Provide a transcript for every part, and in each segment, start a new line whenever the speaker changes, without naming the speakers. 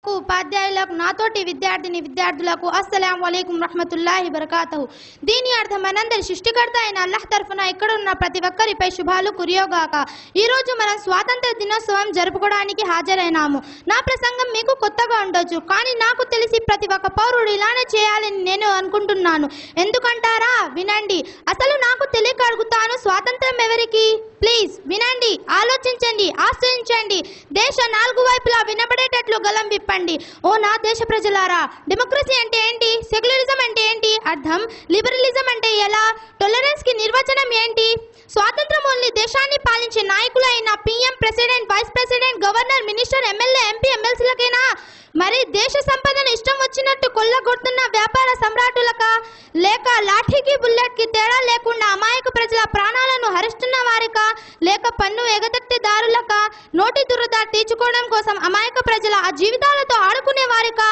ఉపాధ్యాయులకు నాతోటి విద్యార్థిని విద్యార్థులకు అస్సలం వలైకుం రహమతుల్లాహి బరకాతహు దీని అర్థం మనందరి సృష్టికర్త అయిన అల్లాహ్ తరఫున ఇక్కడ ఉన్న ప్రతి ఒక్కరిపై శుభాలు కురియోగాక ఈ రోజు మనం స్వాతంత్ర దినోత్సవం జరుపుకోవడానికి హాజరైనాము నా ప్రసంగం మీకు కొత్తగా ఉండొచ్చు కానీ నాకు తెలిసి ప్రతి ఒక్క పౌరుడు ఇలానే చేయాలని నేను అనుకుంటున్నాను ఎందుకంటారా వినండి అసలు నాకు తెలియక అడుగుతాను స్వాతంత్రం ఎవరికి ప్లీజ్ వినండి ఆలోచించండి ఆశ్రయించండి దేశ నాలుగు వైపులా వినబడేటట్లు గలం విప్పండి ఓ నా దేశ ప్రజలారా డెమోక్రసీ అంటే ఏంటి సెక్యులరిజం అంటే ఏంటి అర్థం లిబరలిజం అంటే ఎలా టొలరెన్స్ కి నిర్వచనం ఏంటి స్వాతంత్రం ఓన్లీ దేశాన్ని పాలించే నాయకులైన PM president vice president governor minister MLA MP ఎమ్మెల్సీలకైనా మరి దేశ సంపదను ఇష్టం వచ్చినట్టు కొల్లగొడుతున్న వ్యాపార సమ్రాటులక లేక లాఠీకి బుల్లెట్ కి తేడా లేకుండా అమాయక ప్రజల ప్రాణాలను హరిస్తున్న వారికా లేక పన్ను ఎగదట్టేదారులక నోటి దురద తీర్చుకోవడం కోసం అమాయక ప్రజల ఆ జీవితాలతో ఆడుకునే వారికా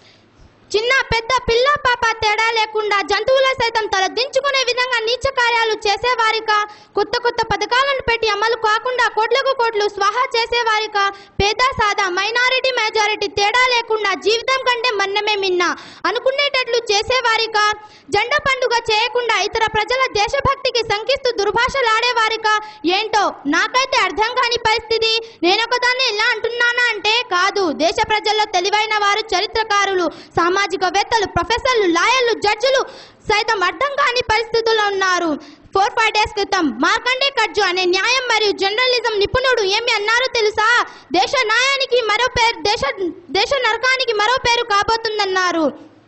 చిన్న పెద్ద పిల్ల పాప తేడా లేకుండా జంతువుల సైతం తల దించుకునే విధంగా నీచ కార్యాలు చేసేవారిక కొత్త కొత్త పథకాలను పెట్టి అమలు కాకుండా కోట్లకు కోట్లు స్వాహా చేసేవారిక పేద సాదా మైనారిటీ మెజారిటీ తేడా లేకుండా జీవితం కంటే మన్నమే మిన్న అనుకునేటట్లు చేసేవారిక జెండా పండుగ చేయకుండా ఇతర ప్రజల దేశభక్తికి సంకిస్తూ దుర్భాషలాడేవారిక ఏంటో నాకైతే అర్థం కాని పరిస్థితి నేనొకదాన్ని ఇలా అంటున్నానా అంటే కాదు దేశ ప్రజల్లో తెలివైన వారు చరిత్రకారులు సామాజికవేత్తలు ప్రొఫెసర్లు లాయర్లు జడ్జిలు సైతం అర్థం కాని పరిస్థితుల్లో ఉన్నారు ఫోర్ ఫైవ్ డేస్ క్రితం మార్కండే కడ్జు అనే న్యాయం మరియు జర్నలిజం నిపుణుడు ఏమి అన్నారో తెలుసా దేశ న్యాయానికి మరో పేరు దేశ దేశ నరకానికి మరో పేరు కాబోతుందన్నారు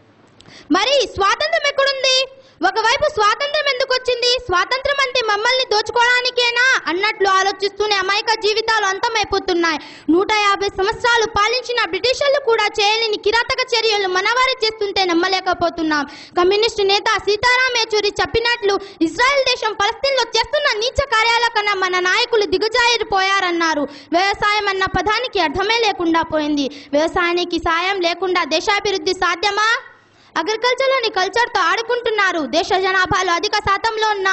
మరి స్వాతంత్రం ఎక్కడుంది ఒకవైపు స్వాతంత్రం ఎందుకు వచ్చింది స్వాతంత్రం అంటే మమ్మల్ని దోచుకోవడానికేనా అన్నట్లు ఆలోచిస్తూనే అమాయక జీవితాలు అంతమైపోతున్నాయి నూట యాభై సంవత్సరాలు పాలించిన బ్రిటిషర్లు కూడా చేయలేని కిరాతక చర్యలు మనవారి చేస్తుంటే నమ్మలేకపోతున్నాం కమ్యూనిస్టు నేత సీతారాం యేచూరి చెప్పినట్లు ఇజ్రాయెల్ దేశం ఫలస్తీన్లో చేస్తున్న నీచ కార్యాల కన్నా మన నాయకులు దిగజారిపోయారన్నారు వ్యవసాయం అన్న పదానికి అర్థమే లేకుండా పోయింది వ్యవసాయానికి సాయం లేకుండా దేశాభివృద్ధి సాధ్యమా అగ్రికల్చర్లోని కల్చర్తో ఆడుకుంటున్నారు దేశ జనాభాలో అధిక శాతంలో ఉన్న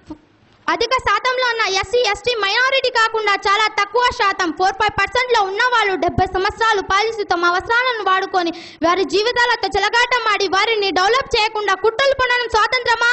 అధిక శాతంలో ఉన్న ఎస్సీ ఎస్టీ మైనారిటీ కాకుండా చాలా తక్కువ శాతం ఫోర్ ఫైవ్ పర్సెంట్లో ఉన్న వాళ్ళు డెబ్బై సంవత్సరాలు పాలిస్తూ తమ అవసరాలను వాడుకొని వారి జీవితాలతో చెలగాటమాడి వారిని డెవలప్ చేయకుండా కుట్రలు పొందడం స్వాతంత్రమా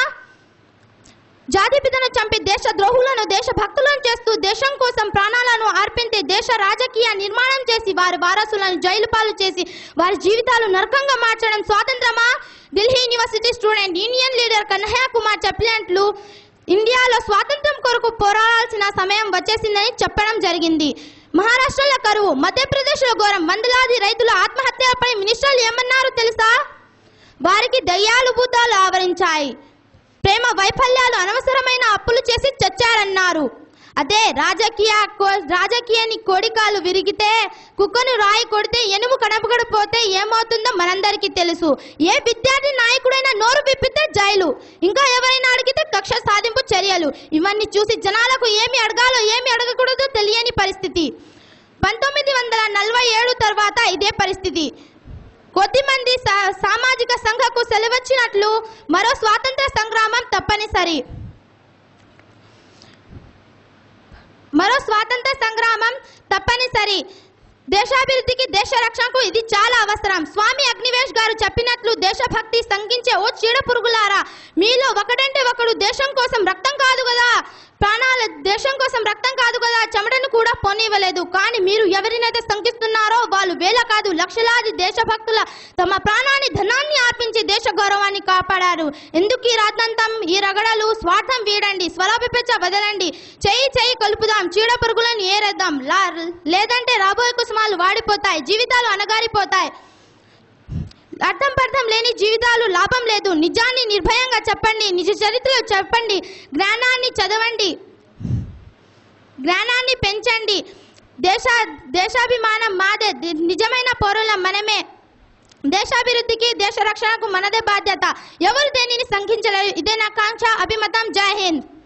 జాతిపితను చంపి దేశ ద్రోహులను దేశ భక్తులను చేస్తూ దేశం కోసం ప్రాణాలను అర్పించి దేశ రాజకీయ నిర్మాణం చేసి వారి వారసులను జైలు పాలు చేసి వారి జీవితాలు నరకంగా మార్చడం స్వాతంత్రమా Delhi university student union leader Kanhaiya Kumar చెప్పినట్లు ఇండియాలో స్వాతంత్రం కొరకు పోరాడాల్సిన సమయం వచ్చేసిందని చెప్పడం జరిగింది మహారాష్ట్రలో కరువు మధ్యప్రదేశ్లో ఘోరం వందలాది రైతుల ఆత్మహత్యలపై మినిస్టర్లు ఏమన్నారు తెలుసా వారికి దయ్యాలు భూతాలు ఆవరించాయి ప్రేమ వైఫల్యాలు అనవసరమైన అప్పులు చేసి చచ్చారన్నారు అదే రాజకీయ కో- రాజకీయాన్ని కోడికాలు విరిగితే కుక్కను రాయి కొడితే ఎనుము కనపడపోతే ఏమవుతుందో మనందరికీ తెలుసు ఏ విద్యార్థి నాయకుడైనా నోరు విప్పితే జైలు ఇంకా ఎవరైనా అడిగితే కక్ష సాధింపు చర్యలు ఇవన్నీ చూసి జనాలకు ఏమి అడగాలో ఏమి అడగకూడదో తెలియని పరిస్థితి పంతొమ్మిది వందల నలభై ఏడు తర్వాత ఇదే పరిస్థితి కొద్దిమంది సా- సామాజిక సంఘకు సెలవచ్చినట్లు మరో స్వాతంత్ర సంగ్రామం తప్పనిసరి మరో స్వాతంత్ర సంగ్రామం తప్పనిసరి దేశాభివృద్ధికి దేశ రక్షణకు ఇది చాలా అవసరం స్వామి అగ్నివేష్ గారు చెప్పినట్లు దేశభక్తి సంగించే ఓ చీడ పురుగులారా మీలో ఒకడంటే ఒకడు దేశం కోసం రక్తం కాదు కదా ప్రాణాల దేశం కోసం రక్తం కాదు కదా చెమటను కూడా పోనివ్వలేదు కానీ మీరు ఎవరినైతే శంకిస్తున్నారో వాళ్ళు వేల కాదు లక్షలాది దేశభక్తుల తమ ప్రాణాన్ని ధనాన్ని అర్పించి దేశ గౌరవాన్ని కాపాడారు ఎందుకు ఈ రాద్నంతం ఈ రగడలు స్వార్థం వీడండి స్వలాభిపేచ వదలండి చెయ్యి చెయ్యి కలుపుదాం చీడ పురుగులను ఏరేద్దాం లా లేదంటే రాబోయే కుసుమాలు వాడిపోతాయి జీవితాలు అనగారిపోతాయి అర్థం పర్థం లేని జీవితాలు లాభం లేదు నిజాన్ని నిర్భయంగా చెప్పండి నిజ చరిత్రలు చెప్పండి జ్ఞానాన్ని చదవండి జ్ఞానాన్ని పెంచండి దేశ దేశాభిమానం మాదే ది- నిజమైన పౌరులం మనమే దేశాభివృద్ధికి దేశ రక్షణకు మనదే బాధ్యత ఎవరు దేనిని సంఘించలేరు ఇదే నా కాంక్ష అభిమతం జై హింద్